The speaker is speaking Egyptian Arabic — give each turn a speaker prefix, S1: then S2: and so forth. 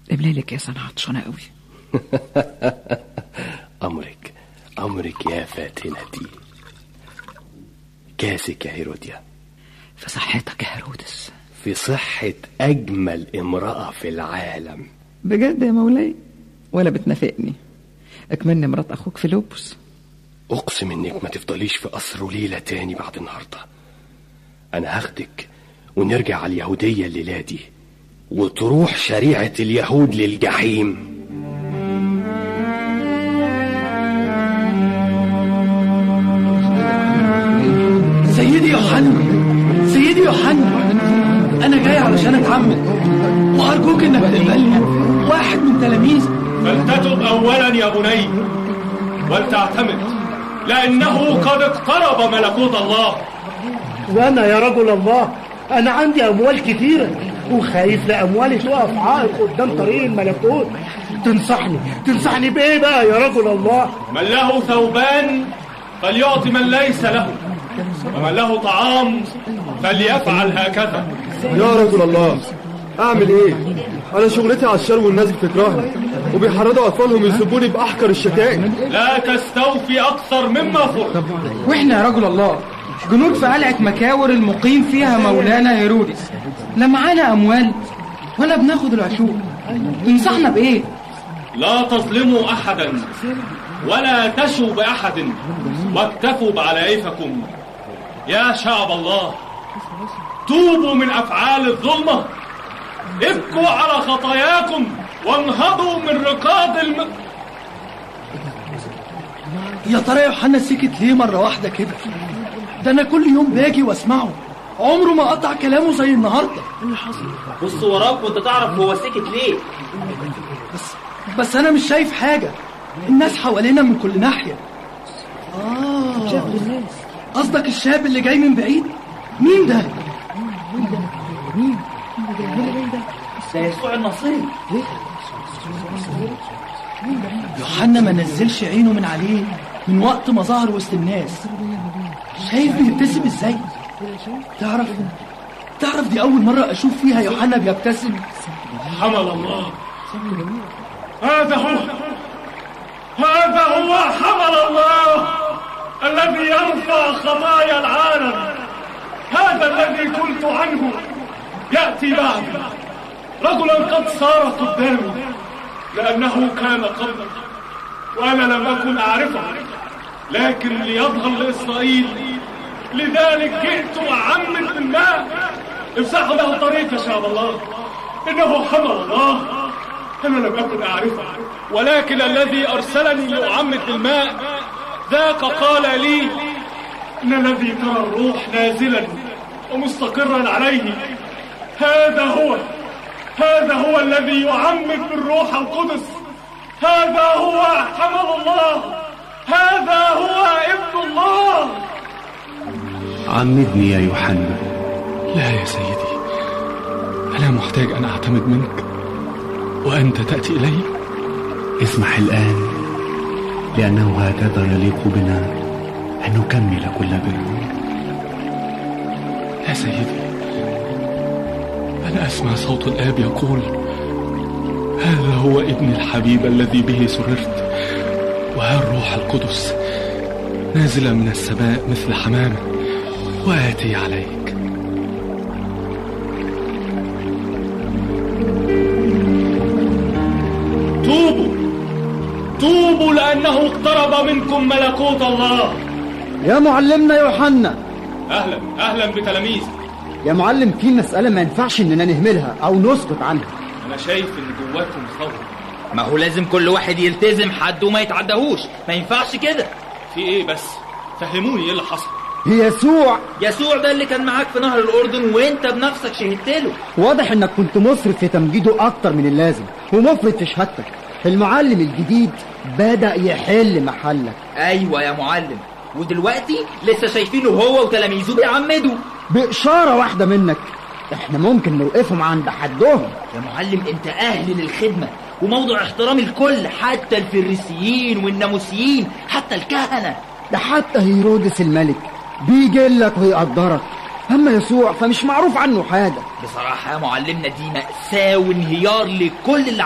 S1: املي كاس انا عطشانه قوي
S2: أمرك أمرك يا فاتنتي كاسك يا هيروديا
S1: في صحتك يا هيرودس
S2: في صحة أجمل امرأة في العالم
S1: بجد يا مولاي ولا بتنافقني اكملني مرات اخوك فيلوبوس
S2: أقسم إنك ما تفضليش في قصر ليلة تاني بعد النهاردة أنا هاخدك ونرجع على اليهودية الليلة دي وتروح شريعة اليهود للجحيم
S3: سيدي يوحنا سيدي يوحنا انا جاي علشان اتعمد وارجوك انك تقبلني واحد من تلاميذي
S4: فلتتب أولا يا بني ولتعتمد لأنه قد اقترب ملكوت الله
S5: وانا يا رجل الله انا عندي اموال كتيرة وخايف لاموالي تقف عائق قدام طريق الملكوت تنصحني تنصحني بايه بقى يا رجل الله
S4: من له ثوبان فليعطي من ليس له ومن له طعام فليفعل هكذا
S6: يا رجل الله اعمل ايه انا شغلتي على الشر والناس بتكرهني وبيحرضوا اطفالهم يسبوني باحقر الشتائم
S4: لا تستوفي أكثر مما فرض
S3: واحنا يا رجل الله جنود في قلعة مكاور المقيم فيها مولانا هيرودس لا معانا اموال ولا بناخد العشور تنصحنا بايه
S4: لا تظلموا أحدا ولا تشوا بأحد واكتفوا بعلايفكم يا شعب الله توبوا من أفعال الظلمة ابكوا على خطاياكم وانهضوا من ركاب الم...
S3: يا ترى يوحنا سكت ليه مرة واحدة كده ده انا كل يوم باجي واسمعه عمره ما قطع كلامه زي النهارده
S7: بص وراك وانت تعرف هو سكت ليه
S3: بس بس انا مش شايف حاجة الناس حوالينا من كل ناحية اه قصدك الشاب اللي جاي من بعيد مين ده
S7: ده يسوع الناصري
S3: يوحنا ما نزلش عينه من عليه من وقت ما ظهر وسط الناس شايف بيبتسم ازاي تعرف تعرف دي اول مرة اشوف فيها يوحنا بيبتسم
S4: حمل الله هذا هو هذا هو حمل الله الذي يرفع خطايا العالم هذا الذي قلت عنه يأتي بعد رجلا قد صار قدامي لأنه كان قبلي وأنا لم أكن أعرفه لكن ليظهر لإسرائيل لذلك جئت أعمد بالماء امسحوا له الطريق يا شعب الله إنه حمل الله أنا لم أكن أعرفه ولكن الذي أرسلني لأعمد بالماء ذاك قال لي إن الذي ترى الروح نازلا ومستقرا عليه هذا هو هذا هو الذي يعمد بالروح القدس هذا هو حمل الله هذا هو ابن الله
S8: عمدني يا يوحنا
S9: لا يا سيدي أنا محتاج أن أعتمد منك وأنت تأتي إلي
S8: اسمح الآن لأنه هكذا يليق بنا أن نكمل كل بر
S9: يا سيدي أنا أسمع صوت الآب يقول هذا هو ابن الحبيب الذي به سررت وها الروح القدس نازلا من السماء مثل حمامة وآتي عليك
S4: توبوا توبوا لأنه اقترب منكم ملكوت الله
S10: يا معلمنا يوحنا
S4: أهلا أهلا بتلاميذ
S10: يا معلم في مسألة ما ينفعش إننا نهملها أو نسكت عنها
S4: أنا شايف إن جواكم خوف
S7: ما هو لازم كل واحد يلتزم حد وما يتعدهوش ما ينفعش كده
S4: في إيه بس فهموني إيه اللي حصل
S10: يسوع
S7: يسوع ده اللي كان معاك في نهر الأردن وانت بنفسك شهدت له
S10: واضح إنك كنت مسرف في تمجيده أكتر من اللازم ومفرط في شهادتك المعلم الجديد بدأ يحل محلك
S7: ايوه يا معلم ودلوقتي لسه شايفينه هو وتلاميذه بيعمدوا
S10: بإشارة واحدة منك احنا ممكن نوقفهم عند حدهم
S7: يا معلم انت اهل للخدمة وموضع احترام الكل حتى الفريسيين والناموسيين حتى الكهنة
S10: ده حتى هيرودس الملك بيجي لك ويقدرك أما يسوع فمش معروف عنه حاجة
S7: بصراحة يا معلمنا دي مأساة وانهيار لكل اللي